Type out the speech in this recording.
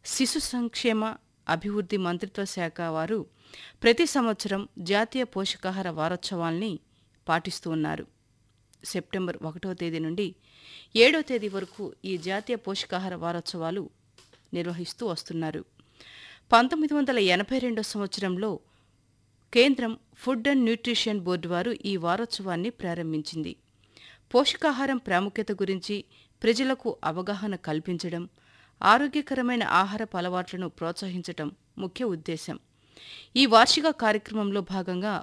శిశు సంక్షేమ అభివృద్ధి మంత్రిత్వ శాఖ వారు ప్రతి సంవత్సరం జాతీయ పోషకాహార వారోత్సవాల్ని పాటిస్తూ ఉన్నారు సెప్టెంబర్ ఒకటో తేదీ నుండి ఏడో తేదీ వరకు ఈ జాతీయ పోషకాహార వారోత్సవాలు నిర్వహిస్తూ వస్తున్నారు పంతొమ్మిది వందల ఎనభై రెండో సంవత్సరంలో కేంద్రం ఫుడ్ అండ్ న్యూట్రిషన్ బోర్డు వారు ఈ వారోత్సవాన్ని ప్రారంభించింది పోషకాహారం ప్రాముఖ్యత గురించి ప్రజలకు అవగాహన కల్పించడం ఆరోగ్యకరమైన ఆహారపు అలవాట్లను ప్రోత్సహించటం ముఖ్య ఉద్దేశం ఈ వార్షిక కార్యక్రమంలో భాగంగా